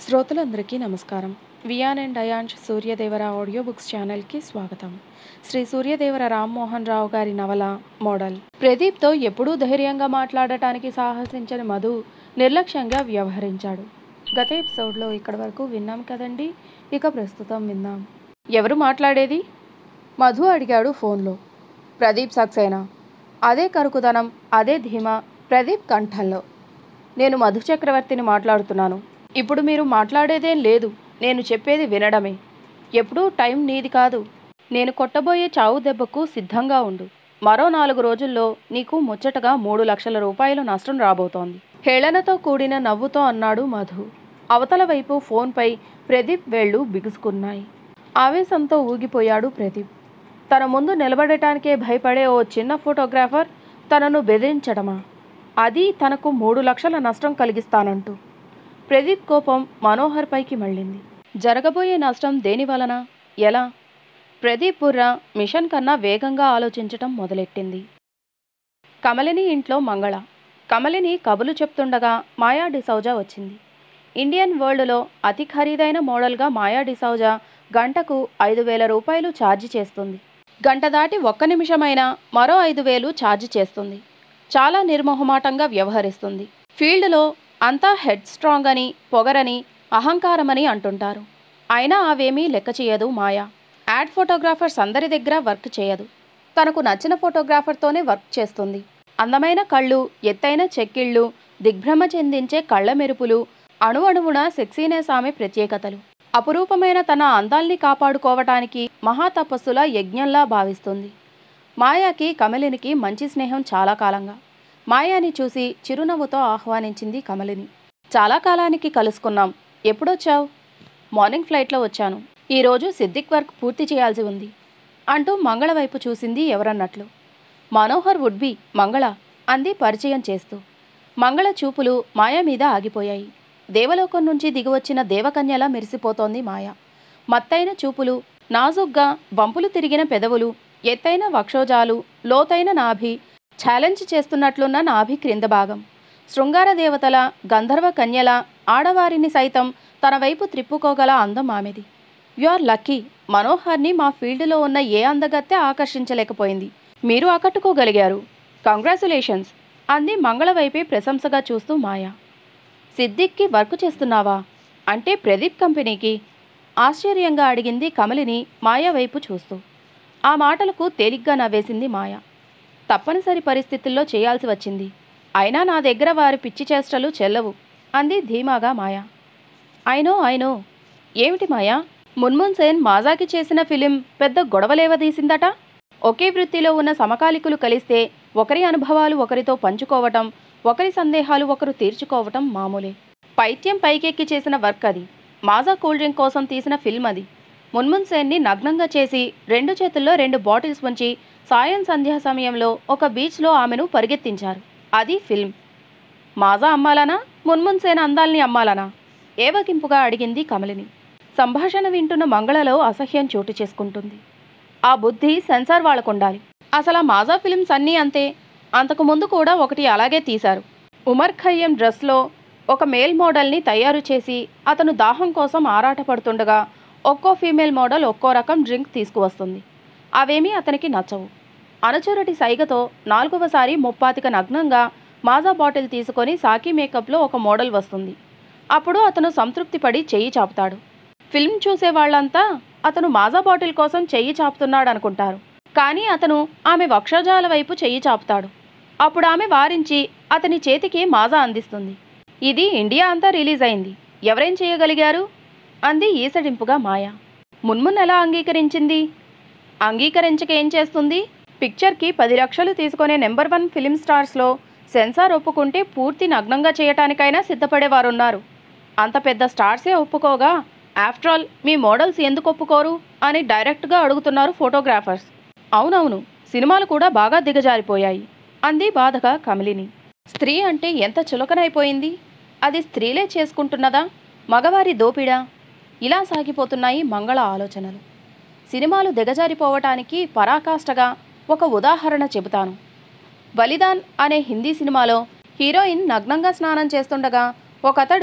శ్రోతలందరికీ నమస్కారం Vian and Ayansh Suryadevara audio books ఛానల్కి స్వాగతం శ్రీ సూర్యదేవర రామ్మోహన్ రావు గారి నవల మోడల్ ప్రదీప్తో ఎప్పుడూ ధైర్యంగా మాట్లాడటానికి సాహసించిన మధు నిర్లక్ష్యంగా వ్యవహరించాడు గత ఎపిసోడ్లో ఇక్కడి వరకు విన్నాం కదండి ఇక ప్రస్తుతం విందాం ఎవరు మాట్లాడేది మధు అడిగాడు ఫోన్లో ప్రదీప్ సక్సేనా అదే కరుకుదనం అదే ధీమా ప్రదీప్ కంఠంలో నేను మధు చక్రవర్తిని మాట్లాడుతున్నాను ఇప్పుడు మీరు మాట్లాడేదేం లేదు నేను చెప్పేది వినడమే ఎప్పుడూ టైం నీది కాదు నేను కొట్టబోయే చావు దెబ్బకు సిద్ధంగా ఉండు మరో నాలుగు రోజుల్లో నీకు ముచ్చటగా మూడు లక్షల రూపాయలు నష్టం రాబోతోంది హేళనతో కూడిన నవ్వుతో అన్నాడు మధు అవతల వైపు ఫోన్పై ప్రదీప్ వేళ్ళు బిగుసుకున్నాయి ఆవేశంతో ఊగిపోయాడు ప్రదీప్ తన ముందు నిలబడటానికే భయపడే ఓ చిన్న ఫోటోగ్రాఫర్ తనను బెదిరించడమా అది తనకు మూడు లక్షల నష్టం కలిగిస్తానంటూ ప్రదీప్ కోపం మనోహర్ పైకి మళ్ళింది జరగబోయే నష్టం దేని వలన ఎలా ప్రదీప్ బుర్ర మిషన్ కన్నా వేగంగా ఆలోచించటం మొదలెట్టింది కమలిని ఇంట్లో మంగళ కమలిని కబులు చెప్తుండగా మాయా డిసౌజా వచ్చింది ఇండియన్ వరల్డ్లో అతి ఖరీదైన మోడల్గా మాయా డిసౌజా గంటకు ఐదు వేల రూపాయలు ఛార్జీ చేస్తుంది గంట దాటి ఒక్క నిమిషమైనా మరో ఐదు వేలు ఛార్జీ చేస్తుంది చాలా నిర్మోహమాటంగా వ్యవహరిస్తుంది ఫీల్డ్లో అంతా హెడ్ స్ట్రాంగ్ అని పొగరని అహంకారమని అంటుంటారు అయినా అవేమీ లెక్క చేయదు మాయా యాడ్ ఫోటోగ్రాఫర్స్ అందరి దగ్గర వర్క్ చేయదు తనకు నచ్చిన ఫోటోగ్రాఫర్తోనే వర్క్ చేస్తుంది అందమైన కళ్ళు ఎత్తైన చెక్కిళ్ళు దిగ్భ్రమ చెందించే కళ్ళ మెరుపులు అణువణువున సెక్సీనెస్ ఆమె ప్రత్యేకతలు అపురూపమైన తన అందాల్ని కాపాడుకోవటానికి మహాతపస్సుల యజ్ఞంలా భావిస్తుంది మాయాకి కమలినికి మంచి స్నేహం చాలా కాలంగా మాయాని చూసి చిరునవ్వుతో ఆహ్వానించింది కమలిని చాలా కాలానికి కలుసుకున్నాం ఎప్పుడొచ్చావు మార్నింగ్ ఫ్లైట్లో వచ్చాను ఈరోజు సిద్దిక్ వర్క్ పూర్తి చేయాల్సి ఉంది అంటూ మంగళ వైపు చూసింది ఎవరన్నట్లు మనోహర్ వుడ్ బి మంగళ అంది పరిచయం చేస్తూ మంగళ చూపులు మాయ మీద ఆగిపోయాయి దేవలోకం నుంచి దిగివచ్చిన దేవకన్యలా మెరిసిపోతోంది మాయ మత్తైన చూపులు నాజుగ్గా వంపులు తిరిగిన పెదవులు ఎత్తైన వక్షోజాలు లోతైన నాభి ఛాలెంజ్ చేస్తున్నట్లున్న నాభి క్రింద భాగం శృంగార దేవతల గంధర్వ కన్యల ఆడవారిని సైతం తన వైపు త్రిప్పుకోగల అందం ఆమెది యు ఆర్ లక్కీ మనోహర్ని మా ఫీల్డ్లో ఉన్న ఏ అందగత్తె ఆకర్షించలేకపోయింది మీరు ఆకట్టుకోగలిగారు కంగ్రాచులేషన్స్ అంది మంగళ వైపే ప్రశంసగా చూస్తూ మాయా సిద్దిక్కి వర్క్ చేస్తున్నావా అంటే ప్రదీప్ కంపెనీకి ఆశ్చర్యంగా అడిగింది కమలిని మాయా వైపు చూస్తూ ఆ మాటలకు తేలిగ్గా నవ్వేసింది మాయ తప్పనిసరి పరిస్థితుల్లో చేయాల్సి వచ్చింది అయినా నా దగ్గర వారి పిచ్చి చేష్టలు చెల్లవు అంది ధీమాగా మాయ అయినో అయినో ఏమిటి మాయా మున్మున్ సేన్ మాజాకి చేసిన ఫిలిం పెద్ద గొడవలేవదీసిందట ఒకే వృత్తిలో ఉన్న సమకాలికులు కలిస్తే ఒకరి అనుభవాలు ఒకరితో పంచుకోవటం ఒకరి సందేహాలు ఒకరు తీర్చుకోవటం మామూలే పైత్యం పైకెక్కి చేసిన వర్క్ అది మాజా కూల్ డ్రింక్ కోసం తీసిన ఫిల్మ్ అది మున్మున్ సేన్ని నగ్నంగా చేసి రెండు చేతుల్లో రెండు బాటిల్స్ ఉంచి సాయం సంధ్యా సమయంలో ఒక బీచ్లో ఆమెను పరిగెత్తించారు అది ఫిల్మ్ మాజా అమ్మాలనా మున్మున్ సేన అందాల్ని అమ్మాలనా ఏవగింపుగా అడిగింది కమలిని సంభాషణ వింటున్న మంగళలో అసహ్యం చోటు చేసుకుంటుంది ఆ బుద్ధి సెన్సార్ వాళ్ళకుండాలి అసలు ఆ మాజా ఫిల్మ్స్ అన్నీ అంతే అంతకు ముందు కూడా ఒకటి అలాగే తీశారు ఉమర్ ఖయ్యం డ్రెస్లో ఒక మేల్ మోడల్ని తయారు చేసి అతను దాహం కోసం ఆరాటపడుతుండగా ఒక్కో ఫీమేల్ మోడల్ ఒక్కో రకం డ్రింక్ తీసుకువస్తుంది అవేమీ అతనికి నచ్చవు అనుచరుడి సైగతో నాలుగవసారి ముప్పాతిక నగ్నంగా మాజా బాటిల్ తీసుకొని సాకి మేకప్లో ఒక మోడల్ వస్తుంది అప్పుడు అతను సంతృప్తి పడి చెయ్యి చాపుతాడు ఫిల్మ్ చూసే వాళ్ళంతా అతను మాజా బాటిల్ కోసం చెయ్యి చాపుతున్నాడు అనుకుంటారు కానీ అతను ఆమె వక్షోజాల వైపు చెయ్యి చాపుతాడు అప్పుడు ఆమె వారించి అతని చేతికి మాజా అందిస్తుంది ఇది ఇండియా అంతా రిలీజ్ అయింది ఎవరేం చేయగలిగారు అంది ఈసడింపుగా మాయ మున్మున్ ఎలా అంగీకరించింది అంగీకరించక ఏం చేస్తుంది పిక్చర్కి పది లక్షలు తీసుకునే నెంబర్ వన్ ఫిలిం స్టార్స్లో సెన్సార్ ఒప్పుకుంటే పూర్తి నగ్నంగా చేయటానికైనా సిద్ధపడేవారున్నారు అంత పెద్ద స్టార్సే ఒప్పుకోగా ఆఫ్టర్ ఆల్ మీ మోడల్స్ ఎందుకు ఒప్పుకోరు అని డైరెక్ట్గా అడుగుతున్నారు ఫోటోగ్రాఫర్స్ అవునవును సినిమాలు కూడా బాగా దిగజారిపోయాయి అంది బాధగా కమిలిని స్త్రీ అంటే ఎంత చులకనైపోయింది అది స్త్రీలే చేసుకుంటున్నదా మగవారి దోపిడా ఇలా సాగిపోతున్నాయి మంగళ ఆలోచనలు సినిమాలు దిగజారిపోవటానికి పరాకాష్ఠగా ఒక ఉదాహరణ చెబుతాను బలిదాన్ అనే హిందీ సినిమాలో హీరోయిన్ నగ్నంగా స్నానం చేస్తుండగా ఒకతడు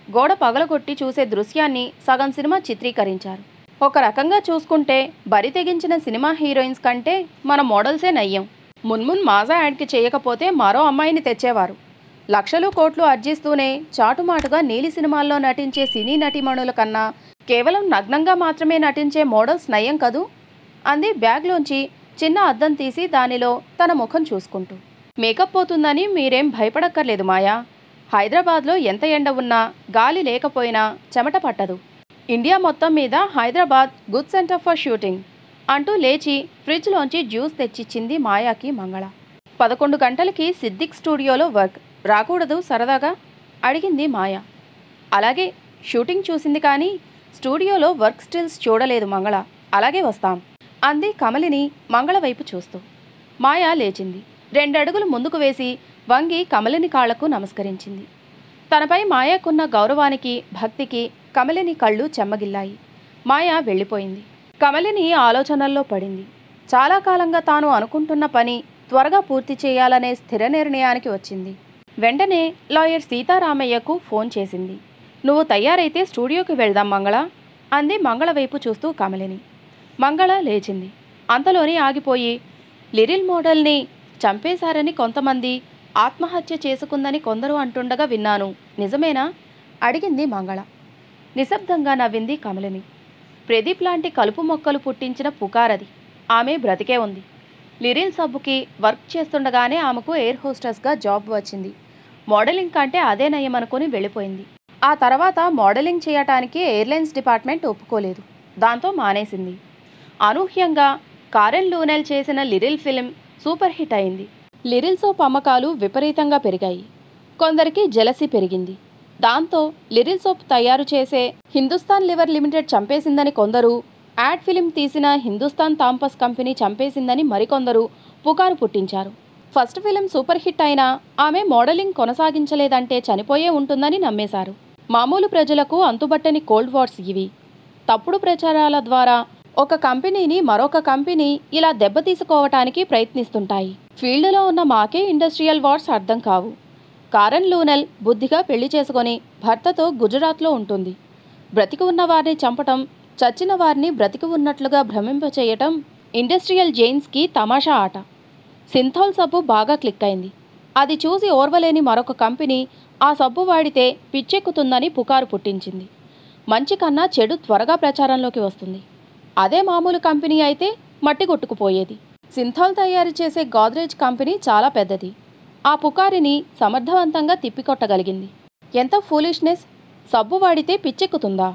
గోడ పగలగొట్టి చూసే దృశ్యాన్ని సగం సినిమా చిత్రీకరించారు ఒక రకంగా చూసుకుంటే బరి తెగించిన సినిమా హీరోయిన్స్ కంటే మన మోడల్సే నయ్యం మున్మున్ మాజా యాడ్కి చేయకపోతే మరో అమ్మాయిని తెచ్చేవారు లక్షలు కోట్లు అర్జిస్తూనే చాటుమాటుగా నీలి సినిమాల్లో నటించే సినీ నటీమణుల కన్నా కేవలం నగ్నంగా మాత్రమే నటించే మోడల్స్ నయం కదూ అంది బ్యాగ్లోంచి చిన్న అద్దం తీసి దానిలో తన ముఖం చూసుకుంటూ మేకప్ పోతుందని మీరేం భయపడక్కర్లేదు మాయా హైదరాబాద్లో ఎంత ఎండ ఉన్నా గాలి లేకపోయినా చెమట పట్టదు ఇండియా మొత్తం మీద Hyderabad good centre for shooting అంటూ లేచి ఫ్రిడ్జ్లోంచి జ్యూస్ తెచ్చిచ్చింది మాయాకి మంగళ పదకొండు గంటలకి సిద్దిక్ స్టూడియోలో వర్క్ రాకూడదు సరదాగా అడిగింది మాయ అలాగే షూటింగ్ చూసింది కానీ స్టూడియోలో వర్క్ స్టిల్స్ చూడలేదు మంగళ అలాగే వస్తాం అంది కమలిని మంగళ వైపు చూస్తూ మాయ లేచింది రెండడుగులు ముందుకు వేసి వంగి కమలిని కాళ్లకు నమస్కరించింది తనపై మాయకున్న గౌరవానికి భక్తికి కమలిని కళ్ళు చెమ్మగిల్లాయి మాయ వెళ్ళిపోయింది కమలిని ఆలోచనల్లో పడింది చాలా కాలంగా తాను అనుకుంటున్న పని త్వరగా పూర్తి చేయాలనే స్థిర నిర్ణయానికి వచ్చింది వెంటనే లాయర్ సీతారామయ్యకు ఫోన్ చేసింది నువ్వు తయారైతే స్టూడియోకి వెళ్దాం మంగళ అంది మంగళ వైపు చూస్తూ కమలిని మంగళ లేచింది అంతలోనే ఆగిపోయి లిరిల్ మోడల్ని చంపేశారని కొంతమంది ఆత్మహత్య చేసుకుందని కొందరు అంటుండగా విన్నాను నిజమేనా అడిగింది మంగళ నిశ్శబ్దంగా నవ్వింది కమలిని ప్రదీప్ లాంటి కలుపు మొక్కలు పుట్టించిన పుకారది ఆమె బ్రతికే ఉంది లిరిల్ సబ్బుకి వర్క్ చేస్తుండగానే ఆమెకు ఎయిర్ హోస్టెస్గా జాబ్ వచ్చింది మోడలింగ్ కంటే అదే నయం అనుకుని వెళ్ళిపోయింది ఆ తర్వాత మోడలింగ్ చేయటానికి ఎయిర్లైన్స్ డిపార్ట్మెంట్ ఒప్పుకోలేదు దాంతో మానేసింది అనూహ్యంగా కారెన్ లూనెల్ చేసిన లిరిల్ ఫిలిం సూపర్ హిట్ అయింది లిరిల్ సోప్ అమ్మకాలు విపరీతంగా పెరిగాయి కొందరికి జలసి పెరిగింది దాంతో లిరిల్ సోప్ తయారు చేసే హిందుస్థాన్ లివర్ లిమిటెడ్ చంపేసిందని కొందరు యాడ్ ఫిలిం తీసిన హిందుస్థాన్ థాంపస్ కంపెనీ చంపేసిందని మరికొందరు పుకారు పుట్టించారు ఫస్ట్ ఫిలిం సూపర్ హిట్ అయినా ఆమె మోడలింగ్ కొనసాగించలేదంటే చనిపోయే ఉంటుందని నమ్మేశారు మామూలు ప్రజలకు అంతుబట్టని కోల్డ్ వార్స్ ఇవి తప్పుడు ప్రచారాల ద్వారా ఒక కంపెనీని మరొక కంపెనీ ఇలా దెబ్బతీసుకోవటానికి ప్రయత్నిస్తుంటాయి ఫీల్డ్లో ఉన్న మాకే ఇండస్ట్రియల్ వార్స్ అర్థం కావు కారన్ లూనెల్ బుద్ధిగా పెళ్లి చేసుకొని భర్తతో గుజరాత్లో ఉంటుంది బ్రతికి ఉన్న వారిని చంపటం చచ్చిన వారిని బ్రతికి ఉన్నట్లుగా భ్రమింపచేయటం ఇండస్ట్రియల్ జైన్స్కి తమాషా ఆట సింథాల్ సబ్బు బాగా క్లిక్ అయింది అది చూసి ఓర్వలేని మరొక కంపెనీ ఆ సబ్బు వాడితే పిచ్చెక్కుతుందని పుకారు పుట్టించింది మంచి కన్నా చెడు త్వరగా ప్రచారంలోకి వస్తుంది అదే మామూలు కంపెనీ అయితే మట్టి కొట్టుకుపోయేది సింథాల్ తయారు చేసే గాద్రేజ్ కంపెనీ చాలా పెద్దది ఆ పుకారిని సమర్థవంతంగా తిప్పికొట్టగలిగింది ఎంత ఫూలిష్నెస్ సబ్బు వాడితే పిచ్చెక్కుతుందా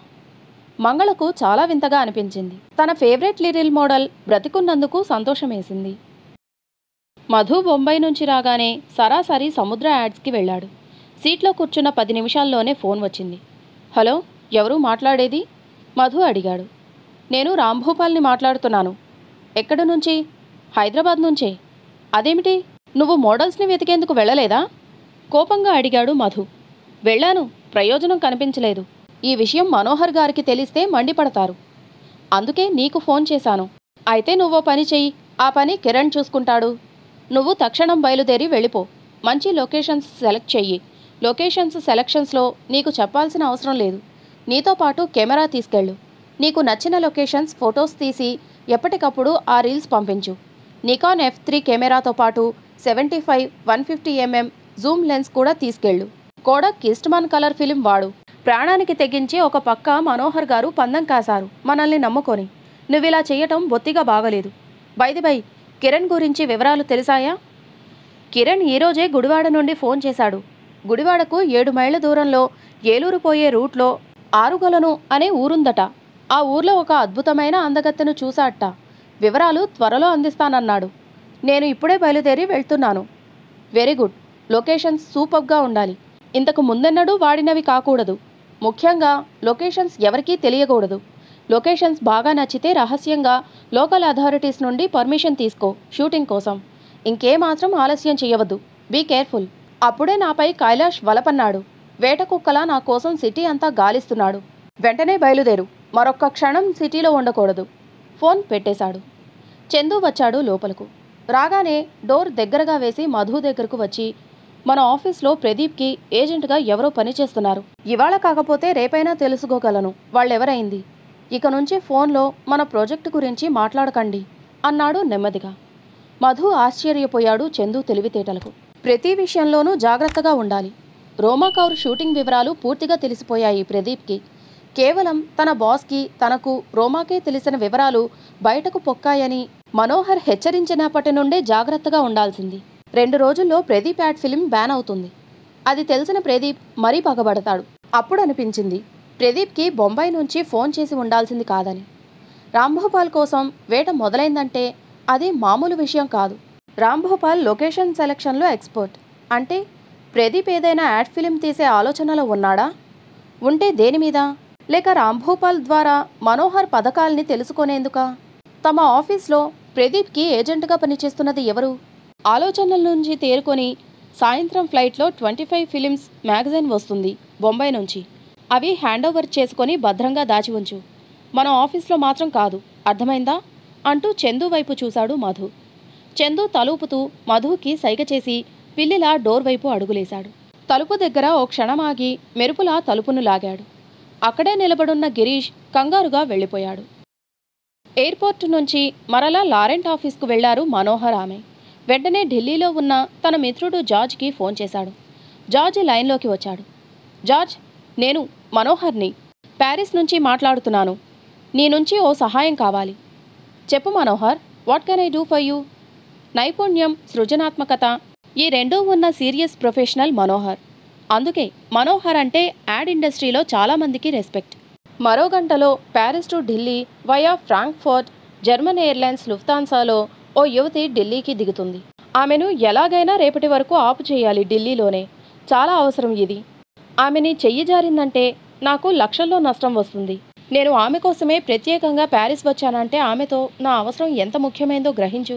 మంగళకు చాలా వింతగా అనిపించింది తన ఫేవరెట్ లిరిల్ మోడల్ బ్రతికున్నందుకు సంతోషమేసింది మధు బొంబాయి నుంచి రాగానే సరాసరి సముద్ర యాడ్స్కి వెళ్ళాడు సీట్లో కూర్చున్న పది నిమిషాల్లోనే ఫోన్ వచ్చింది హలో ఎవరు మాట్లాడేది మధు అడిగాడు నేను రాంభూపాల్ని మాట్లాడుతున్నాను ఎక్కడి నుంచి హైదరాబాద్ నుంచే అదేమిటి నువ్వు మోడల్స్ని వెతికేందుకు వెళ్ళలేదా కోపంగా అడిగాడు మధు వెళ్ళాను ప్రయోజనం కనిపించలేదు ఈ విషయం మనోహర్ గారికి తెలిస్తే మండిపడతారు అందుకే నీకు ఫోన్ చేశాను అయితే నువ్వో పని చెయ్యి ఆ పని కిరణ్ చూసుకుంటాడు నువ్వు తక్షణం బయలుదేరి వెళ్ళిపో మంచి లొకేషన్స్ సెలెక్ట్ చెయ్యి లొకేషన్స్ సెలక్షన్స్లో నీకు చెప్పాల్సిన అవసరం లేదు నీతో పాటు కెమెరా తీసుకెళ్ళు నీకు నచ్చిన లొకేషన్స్ ఫొటోస్ తీసి ఎప్పటికప్పుడు ఆ రీల్స్ పంపించు నికాన్ ఎఫ్ త్రీ కెమెరాతో పాటు seventy five one fifty mm zoom lens కూడా తీసుకెళ్ళు కోడక్ కిస్ట్మాన్ కలర్ ఫిలిం వాడు ప్రాణానికి తెగించి ఒక పక్క మనోహర్ గారు పందం కాశారు మనల్ని నమ్ముకొని నువ్విలా చేయటం బొత్తిగా బాగలేదు బైది బై కిరణ్ గురించి వివరాలు తెలిసాయా కిరణ్ ఈరోజే గుడివాడ నుండి ఫోన్ చేశాడు గుడివాడకు ఏడు మైళ్ళ దూరంలో ఏలూరు పోయే రూట్లో ఆరుగొలను అనే ఊరుందట ఆ ఊర్లో ఒక అద్భుతమైన అందగత్తెను చూశాట వివరాలు త్వరలో అందిస్తానన్నాడు నేను ఇప్పుడే బయలుదేరి వెళ్తున్నాను వెరీ గుడ్ లొకేషన్స్ సూపర్గా ఉండాలి ఇంతకు ముందెన్నడూ వాడినవి కాకూడదు ముఖ్యంగా లొకేషన్స్ ఎవరికీ తెలియకూడదు లొకేషన్స్ బాగా నచ్చితే రహస్యంగా లోకల్ అథారిటీస్ నుండి పర్మిషన్ తీసుకో షూటింగ్ కోసం ఇంకేమాత్రం ఆలస్యం చేయవద్దు బీ కేర్ఫుల్ అప్పుడే నాపై కైలాష్ వలపన్నాడు వేట కుక్కలా నా కోసం సిటీ అంతా గాలిస్తున్నాడు వెంటనే బయలుదేరు మరొక్క క్షణం సిటీలో ఉండకూడదు ఫోన్ పెట్టేశాడు చందు వచ్చాడు లోపలకు రాగానే డోర్ దగ్గరగా వేసి మధు దగ్గరకు వచ్చి మన ఆఫీస్లో ప్రదీప్కి ఏజెంట్గా ఎవరో పనిచేస్తున్నారు ఇవాళ కాకపోతే రేపైనా తెలుసుకోగలను వాళ్ళెవరైంది ఇక నుంచి ఫోన్లో మన ప్రాజెక్టు గురించి మాట్లాడకండి అన్నాడు నెమ్మదిగా మధు ఆశ్చర్యపోయాడు చందు తెలివితేటలకు ప్రతి విషయంలోనూ జాగ్రత్తగా ఉండాలి రోమాకౌర్ షూటింగ్ వివరాలు పూర్తిగా తెలిసిపోయాయి ప్రదీప్కి కేవలం తన బాస్కి తనకు రోమాకే తెలిసిన వివరాలు బయటకు పొక్కాయని మనోహర్ హెచ్చరించినప్పటి నుండే జాగ్రత్తగా ఉండాల్సింది రెండు రోజుల్లో ప్రదీప్ యాడ్ ఫిలిం బ్యాన్ అవుతుంది అది తెలిసిన ప్రదీప్ మరీ పగబడతాడు అప్పుడు అనిపించింది ప్రదీప్కి బొంబాయి నుంచి ఫోన్ చేసి ఉండాల్సింది కాదని రాంభోపాల్ కోసం వేట మొదలైందంటే అది మామూలు విషయం కాదు రాంభోపాల్ లొకేషన్ సెలక్షన్లో ఎక్స్పర్ట్ అంటే ప్రదీప్ ఏదైనా యాడ్ ఫిలిం తీసే ఆలోచనలో ఉన్నాడా ఉంటే దేని మీద లేక రాంభోపాల్ ద్వారా మనోహర్ పథకాల్ని తెలుసుకునేందుకా తమ ఆఫీస్లో ప్రదీప్కి ఏజెంట్గా పనిచేస్తున్నది ఎవరు ఆలోచనల నుంచి తేరుకొని సాయంత్రం ఫ్లైట్లో ట్వంటీ ఫైవ్ ఫిలిమ్స్ మ్యాగజైన్ వస్తుంది బొంబాయి నుంచి అవి హ్యాండ్ ఓవర్ చేసుకొని భద్రంగా దాచి ఉంచు మన ఆఫీస్లో మాత్రం కాదు అర్థమైందా అంటూ చందు వైపు చూశాడు మధు చందు తలూపుతూ మధుకి సైగ చేసి పిల్లిలా డోర్ వైపు అడుగులేశాడు తలుపు దగ్గర ఓ క్షణం ఆగి మెరుపులా తలుపును లాగాడు అక్కడే నిలబడున్న గిరీష్ కంగారుగా వెళ్ళిపోయాడు ఎయిర్పోర్ట్ నుంచి మరలా లారెంట్ ఆఫీస్కు వెళ్లారు మనోహర్ ఆమె వెంటనే ఢిల్లీలో ఉన్న తన మిత్రుడు జార్జ్కి ఫోన్ చేశాడు జార్జ్ లైన్లోకి వచ్చాడు జార్జ్ నేను మనోహర్ని ప్యారిస్ నుంచి మాట్లాడుతున్నాను నీ నుంచి ఓ సహాయం కావాలి చెప్పు Manohar what can I do for you నైపుణ్యం సృజనాత్మకత ఈ రెండూ ఉన్న సీరియస్ ప్రొఫెషనల్ మనోహర్ అందుకే మనోహర్ అంటే యాడ్ ఇండస్ట్రీలో చాలామందికి రెస్పెక్ట్ మరో గంటలో Paris to Delhi via Frankfurt German airlines లుఫ్తాన్సాలో ఓ యువతి ఢిల్లీకి దిగుతుంది ఆమెను ఎలాగైనా రేపటి వరకు ఆపు చేయాలి ఢిల్లీలోనే చాలా అవసరం ఇది ఆమెని చెయ్యి జారిందంటే నాకు లక్షల్లో నష్టం వస్తుంది నేను ఆమె కోసమే ప్రత్యేకంగా ప్యారిస్ వచ్చానంటే ఆమెతో నా అవసరం ఎంత ముఖ్యమైందో గ్రహించు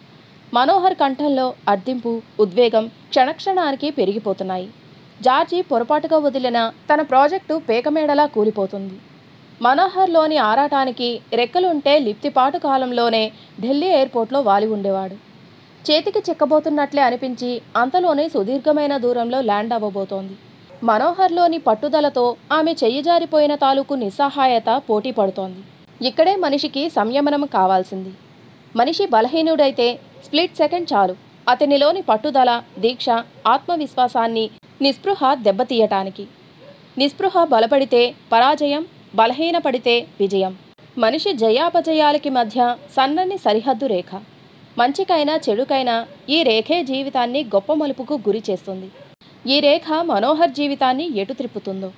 మనోహర్ కంఠంలో అర్దింపు ఉద్వేగం క్షణక్షణానికి పెరిగిపోతున్నాయి జార్జి పొరపాటుగా వదిలిన తన ప్రాజెక్టు పేకమేడలా కూలిపోతుంది మనోహర్లోని ఆరాటానికి రెక్కలుంటే లిప్తిపాటు కాలంలోనే ఢిల్లీ ఎయిర్పోర్ట్లో వాలి ఉండేవాడు చేతికి చిక్కబోతున్నట్లే అనిపించి అంతలోనే సుదీర్ఘమైన దూరంలో ల్యాండ్ అవ్వబోతోంది మనోహర్లోని పట్టుదలతో ఆమె చెయ్యి జారిపోయిన తాలూకు నిస్సహాయత పోటీ పడుతోంది ఇక్కడే మనిషికి సంయమనం కావాల్సింది మనిషి బలహీనుడైతే స్ప్లిట్ సెకండ్ చాలు అతనిలోని పట్టుదల దీక్ష ఆత్మవిశ్వాసాన్ని నిస్పృహ దెబ్బతీయటానికి నిస్పృహ బలపడితే పరాజయం బలహీనపడితే విజయం మనిషి జయాపజయాలకి మధ్య సన్నని సరిహద్దు రేఖ మంచికైనా చెడుకైనా ఈ రేఖే జీవితాన్ని గొప్ప మలుపుకు గురి చేస్తుంది ఈ రేఖ మనోహర్ జీవితాన్ని ఎటు త్రిప్పుతుందో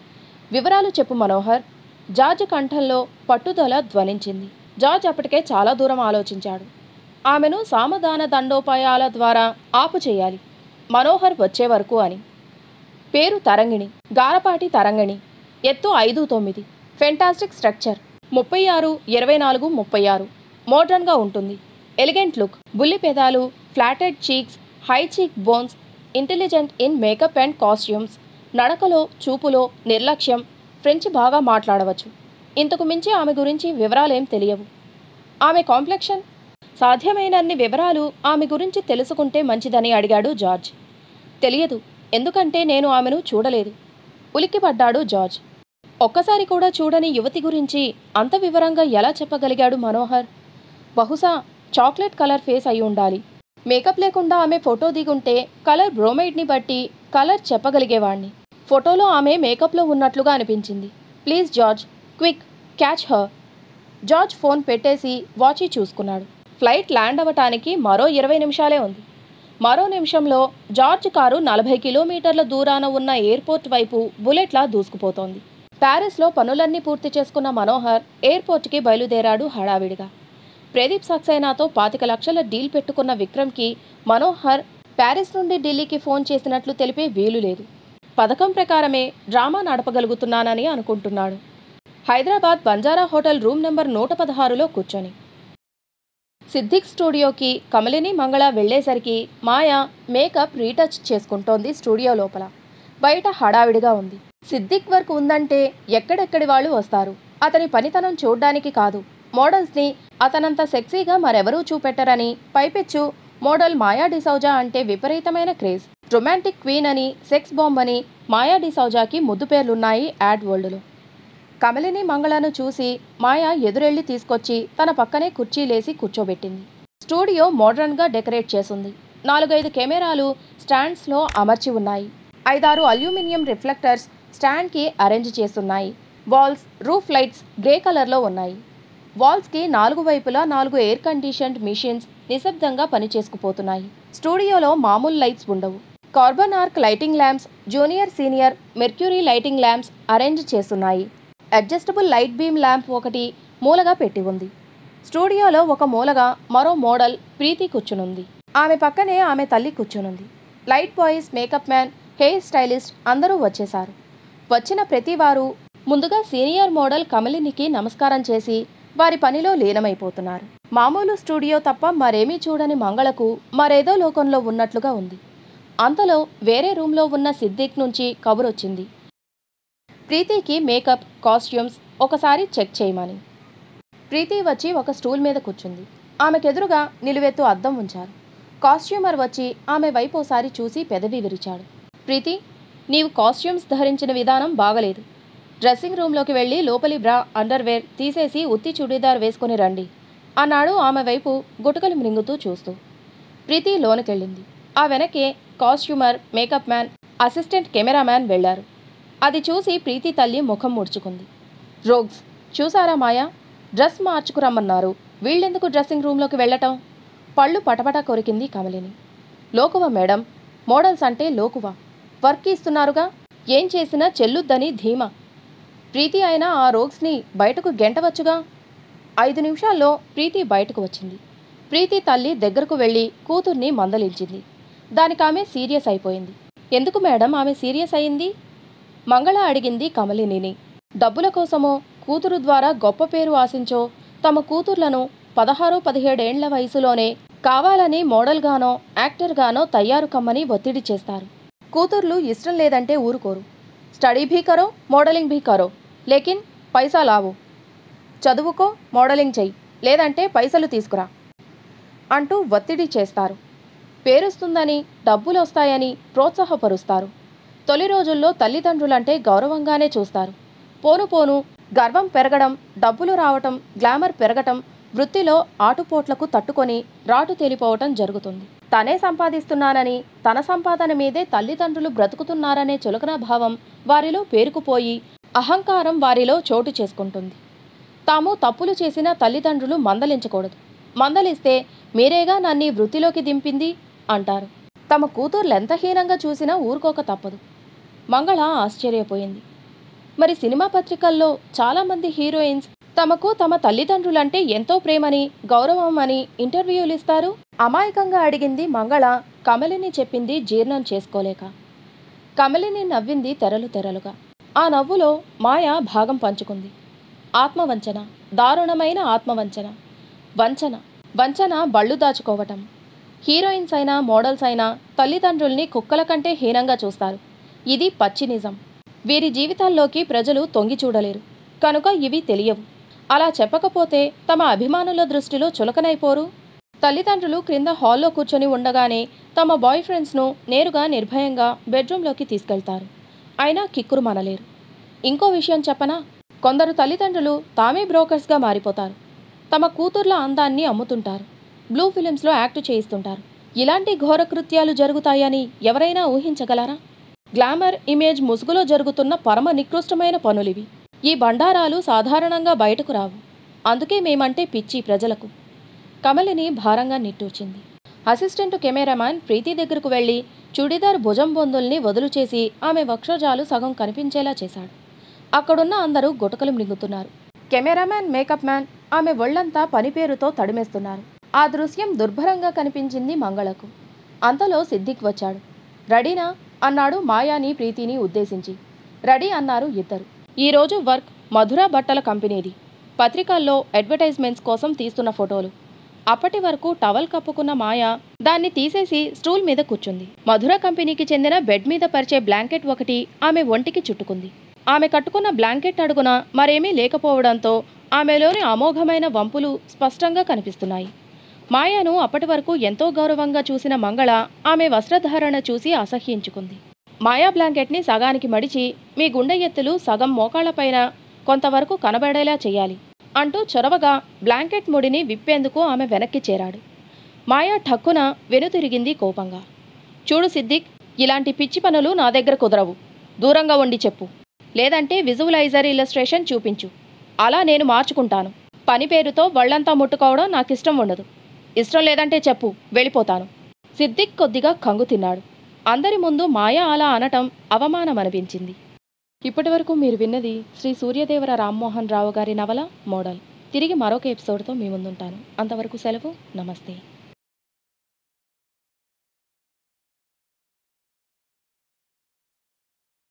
వివరాలు చెప్పు మనోహర్ జార్జ్ కంఠంలో పట్టుదల ధ్వనించింది జార్జ్ అప్పటికే చాలా దూరం ఆలోచించాడు ఆమెను సామధాన దండోపాయాల ద్వారా ఆపు చేయాలి మనోహర్ వచ్చే వరకు అని పేరు తరంగిణి గారపాటి తరంగిణి ఎత్తు ఐదు తొమ్మిది ఫెంటాస్టిక్ స్ట్రక్చర్ ముప్పై ఆరు ఇరవై నాలుగు ముప్పై ఆరు మోడ్రన్గా ఉంటుంది ఎలిగెంట్ లుక్ బుల్లి పెదాలు flatted cheeks high cheekbones intelligent in makeup and costumes నడకలో చూపులో నిర్లక్ష్యం ఫ్రెంచ్ బాగా మాట్లాడవచ్చు ఇంతకు మించి ఆమె గురించి వివరాలేం తెలియవు ఆమె కాంప్లెక్షన్ సాధ్యమైనన్ని వివరాలు ఆమె గురించి తెలుసుకుంటే మంచిదని అడిగాడు జార్జ్ తెలియదు ఎందుకంటే నేను ఆమెను చూడలేదు ఉలిక్కిపడ్డాడు జార్జ్ ఒక్కసారి కూడా చూడని యువతి గురించి అంత వివరంగా ఎలా చెప్పగలిగాడు మనోహర్ బహుశా చాక్లెట్ కలర్ ఫేస్ అయి ఉండాలి మేకప్ లేకుండా ఆమె ఫోటో దిగుంటే కలర్ బ్రోమైడ్ని బట్టి కలర్ చెప్పగలిగేవాణ్ణి ఫోటోలో ఆమె మేకప్లో ఉన్నట్లుగా అనిపించింది please George quick catch her George phone పెట్టేసి వాచి చూసుకున్నాడు ఫ్లైట్ ల్యాండ్ అవ్వటానికి మరో ఇరవై నిమిషాలే ఉంది మరో నిమిషంలో జార్జ్ కారు నలభై కిలోమీటర్ల దూరాన ఉన్న ఎయిర్పోర్ట్ వైపు బుల్లెట్లా దూసుకుపోతోంది ప్యారిస్లో పనులన్నీ పూర్తి చేసుకున్న మనోహర్ ఎయిర్పోర్ట్కి బయలుదేరాడు హడావిడిగా ప్రదీప్ సక్సేనాతో పాతిక లక్షల డీల్ పెట్టుకున్న విక్రమ్కి మనోహర్ ప్యారిస్ నుండి ఢిల్లీకి ఫోన్ చేసినట్లు తెలిపే వీలు లేదు పథకం ప్రకారమే డ్రామా నడపగలుగుతున్నానని అనుకుంటున్నాడు Hyderabad Banjara hotel room number నూట పదహారులో కూర్చొని సిద్దిక్ స్టూడియోకి కమలిని మంగళ వెళ్ళేసరికి మాయ మేకప్ రీటచ్ చేసుకుంటోంది స్టూడియో లోపల బయట హడావిడిగా ఉంది సిద్దిక్ వర్క్ ఉందంటే ఎక్కడెక్కడి వాళ్ళు వస్తారు అతని పనితనం చూడ్డానికి కాదు మోడల్స్ని అతనంత సెక్సీగా మరెవరూ చూపెట్టరని పైపెచ్చు మోడల్ మాయా డిసౌజా అంటే విపరీతమైన క్రేజ్ రొమాంటిక్ క్వీన్ అని సెక్స్ బాంబ్ అని మాయా డిసౌజాకి ముద్దు పేర్లున్నాయి యాడ్ వరల్డ్లో కమలిని మంగళను చూసి మాయా ఎదురెళ్ళి తీసుకొచ్చి తన పక్కనే కుర్చీలేసి కూర్చోబెట్టింది స్టూడియో మోడ్రన్గా డెకరేట్ చేసింది నాలుగైదు కెమెరాలు స్టాండ్స్లో అమర్చి ఉన్నాయి ఐదారు అల్యూమినియం రిఫ్లెక్టర్స్ స్టాండ్కి అరేంజ్ చేస్తున్నాయి వాల్స్ రూఫ్ లైట్స్ గ్రే కలర్లో ఉన్నాయి వాల్స్కి నాలుగు వైపులా నాలుగు ఎయిర్ కండిషన్డ్ మిషన్స్ నిశ్శబ్దంగా పనిచేసుకుపోతున్నాయి స్టూడియోలో మామూలు లైట్స్ ఉండవు carbon arc lighting lamps junior senior mercury lighting lamps arrange చేస్తున్నాయి అడ్జస్టబుల్ లైట్ బీమ్ ల్యాంప్ ఒకటి మూలగా పెట్టి ఉంది స్టూడియోలో ఒక మూలగా మరో మోడల్ ప్రీతి కూర్చునుంది ఆమె పక్కనే ఆమె తల్లి కూర్చునుంది light boys makeup man hair stylist అందరూ వచ్చేశారు వచ్చిన ప్రతి వారు ముందుగా సీనియర్ మోడల్ కమలినికి నమస్కారం చేసి వారి పనిలో లీనమైపోతున్నారు మామూలు స్టూడియో తప్ప మరేమీ చూడని మంగళకు మరేదో లోకంలో ఉన్నట్లుగా ఉంది అంతలో వేరే రూమ్లో ఉన్న సిద్దిక్ నుంచి కబురొచ్చింది ప్రీతికి మేకప్ కాస్ట్యూమ్స్ ఒకసారి చెక్ చేయమని ప్రీతి వచ్చి ఒక స్టూల్ మీద కూర్చుంది ఆమెకెదురుగా నిలువెత్తు అద్దం ఉంచారు కాస్ట్యూమర్ వచ్చి ఆమె వైపు ఒకసారి చూసి పెదవి విరిచాడు ప్రీతి నీవు కాస్ట్యూమ్స్ ధరించిన విధానం బాగలేదు డ్రెస్సింగ్ రూమ్లోకి వెళ్ళి లోపలి బ్రా అండర్వేర్ తీసేసి ఉత్తి చుడీదార్ వేసుకొని రండి అన్నాడు ఆమె వైపు గుటకలు మృంగుతూ చూస్తూ ప్రీతి లోనకెళ్ళింది ఆ వెనకే costumer makeup man assistant cameraman వెళ్లారు అది చూసి ప్రీతి తల్లి ముఖం ముడుచుకుంది రోగ్స్ చూసారా మాయా డ్రెస్ మార్చుకురమ్మన్నారు వీళ్ళెందుకు డ్రెస్సింగ్ రూమ్లోకి వెళ్ళటం పళ్ళు పటపట కొరికింది కమలిని లోకువ మేడం మోడల్స్ అంటే లోకువ వర్క్ ఇస్తున్నారుగా ఏం చేసినా చెల్లుద్దని ధీమా ప్రీతి అయిన ఆ రోగ్స్ని బయటకు గెంటవచ్చుగా ఐదు నిమిషాల్లో ప్రీతి బయటకు వచ్చింది ప్రీతి తల్లి దగ్గరకు వెళ్ళి కూతుర్ని మందలించింది దానికి ఆమె సీరియస్ అయిపోయింది ఎందుకు మేడం ఆమె సీరియస్ అయింది మంగళ అడిగింది కమలినిని డబ్బుల కోసమో కూతురు ద్వారా గొప్ప పేరు ఆశించో తమ కూతుర్లను పదహారు పదిహేడేండ్ల వయసులోనే కావాలని మోడల్గానో యాక్టర్గానో తయారు కమ్మని ఒత్తిడి చేస్తారు కూతుర్లు ఇష్టం లేదంటే ఊరుకోరు స్టడీ భీ కరో మోడలింగ్ భీ కరో లేకిన్ పైసా లావు చదువుకో మోడలింగ్ చెయ్యి లేదంటే పైసలు తీసుకురా అంటూ ఒత్తిడి చేస్తారు పేరుస్తుందని డబ్బులు వస్తాయని ప్రోత్సాహపరుస్తారు తొలి రోజుల్లో తల్లిదండ్రులంటే గౌరవంగానే చూస్తారు పోను పోను గర్వం పెరగడం డబ్బులు రావటం గ్లామర్ పెరగటం వృత్తిలో ఆటుపోట్లకు తట్టుకొని రాటు తేలిపోవటం జరుగుతుంది తనే సంపాదిస్తున్నానని తన సంపాదన మీదే తల్లిదండ్రులు బ్రతుకుతున్నారనే చులకన భావం వారిలో పేరుకుపోయి అహంకారం వారిలో చోటు చేసుకుంటుంది తాము తప్పులు చేసిన తల్లిదండ్రులు మందలించకూడదు మందలిస్తే మీరేగా నన్ను ఈ వృత్తిలోకి దింపింది అంటారు తమ కూతుర్లు ఎంత హీనంగా చూసినా ఊరుకోక తప్పదు మంగళ ఆశ్చర్యపోయింది మరి సినిమా పత్రికల్లో చాలామంది హీరోయిన్స్ తమకు తమ తల్లిదండ్రులంటే ఎంతో ప్రేమని గౌరవం అని ఇంటర్వ్యూలు ఇస్తారు అమాయకంగా అడిగింది మంగళ కమలిని చెప్పింది జీర్ణం చేసుకోలేక కమలిని నవ్వింది తెరలు తెరలుగా ఆ నవ్వులో మాయ భాగం పంచుకుంది ఆత్మవంచన దారుణమైన ఆత్మవంచన వంచన వంచన బళ్ళు దాచుకోవటం హీరోయిన్స్ అయినా మోడల్స్ అయినా తల్లిదండ్రుల్ని కుక్కల కంటే హీనంగా చూస్తారు ఇది పచ్చి నిజం వీరి జీవితాల్లోకి ప్రజలు తొంగి చూడలేరు కనుక ఇవి తెలియవు అలా చెప్పకపోతే తమ అభిమానుల దృష్టిలో చులకనైపోరు తల్లిదండ్రులు క్రింద హాల్లో కూర్చొని ఉండగానే తమ బాయ్ ఫ్రెండ్స్ను నేరుగా నిర్భయంగా బెడ్రూమ్లోకి తీసుకెళ్తారు అయినా కిక్కురు మనలేరు ఇంకో విషయం చెప్పనా కొందరు తల్లిదండ్రులు తామే బ్రోకర్స్గా మారిపోతారు తమ కూతుర్ల అందాన్ని అమ్ముతుంటారు బ్లూ ఫిలిమ్స్లో యాక్ట్ చేయిస్తుంటారు ఇలాంటి ఘోర కృత్యాలు జరుగుతాయని ఎవరైనా ఊహించగలరా గ్లామర్ ఇమేజ్ ముసుగులో జరుగుతున్న పరమ నికృష్టమైన పనులివి ఈ బండారాలు సాధారణంగా బయటకు రావు అందుకే మేమంటే పిచ్చి ప్రజలకు కమలిని భారంగా నిట్టూర్చింది అసిస్టెంట్ కెమెరామాన్ ప్రీతి దగ్గరకు వెళ్ళి చుడిదార్ భుజం బొందుల్ని వదులు చేసి ఆమె వక్షోజాలు సగం కనిపించేలా చేశాడు అక్కడున్న అందరూ గుటకలు మృంగుతున్నారు కెమెరామ్యాన్ మేకప్ మ్యాన్ ఆమె ఒళ్లంతా పని పేరుతో తడిమేస్తున్నారు ఆ దృశ్యం దుర్భరంగా కనిపించింది మంగళకు అంతలో సిద్దిక్ వచ్చాడు రెడీనా అన్నాడు మాయాని ప్రీతిని ఉద్దేశించి రెడీ అన్నారు ఇద్దరు ఈరోజు వర్క్ మధుర బట్టల కంపెనీది పత్రికల్లో అడ్వర్టైజ్మెంట్స్ కోసం తీస్తున్న ఫోటోలు అప్పటి వరకు టవల్ కప్పుకున్న మాయ దాన్ని తీసేసి స్టూల్ మీద కూర్చుంది మధుర కంపెనీకి చెందిన బెడ్ మీద పరిచే బ్లాంకెట్ ఒకటి ఆమె ఒంటికి చుట్టుకుంది ఆమె కట్టుకున్న బ్లాంకెట్ అడుగున మరేమీ లేకపోవడంతో ఆమెలోని అమోఘమైన వంపులు స్పష్టంగా కనిపిస్తున్నాయి మాయాను అప్పటి వరకు ఎంతో గౌరవంగా చూసిన మంగళ ఆమె వస్త్రధారణ చూసి అసహ్యించుకుంది మాయా బ్లాంకెట్ని సగానికి మడిచి మీ గుండె ఎత్తులు సగం మోకాళ్లపైన కొంతవరకు కనబడేలా చేయాలి అంటూ చొరవగా బ్లాంకెట్ ముడిని విప్పేందుకు ఆమె వెనక్కి చేరాడు మాయా ఠక్కున వెనుతిరిగింది కోపంగా చూడు సిద్దిక్ ఇలాంటి పిచ్చి పనులు నా దగ్గర కుదరవు దూరంగా ఉండి చెప్పు లేదంటే విజువలైజర్ ఇల్లస్ట్రేషన్ చూపించు అలా నేను మార్చుకుంటాను పని పేరుతో వళ్ళంతా ముట్టుకోవడం నాకు ఇష్టం ఉండదు ఇష్టం లేదంటే చెప్పు వెళ్ళిపోతాను సిద్దిక్ కొద్దిగా కంగు తిన్నాడు అందరి ముందు మాయ అలా అనటం అవమానం అనిపించింది ఇప్పటివరకు మీరు విన్నది శ్రీ సూర్యదేవర రామ్మోహన్ రావు గారి నవల మోడల్ తిరిగి మరొక ఎపిసోడ్తో మీ ముందుంటాను అంతవరకు సెలవు నమస్తే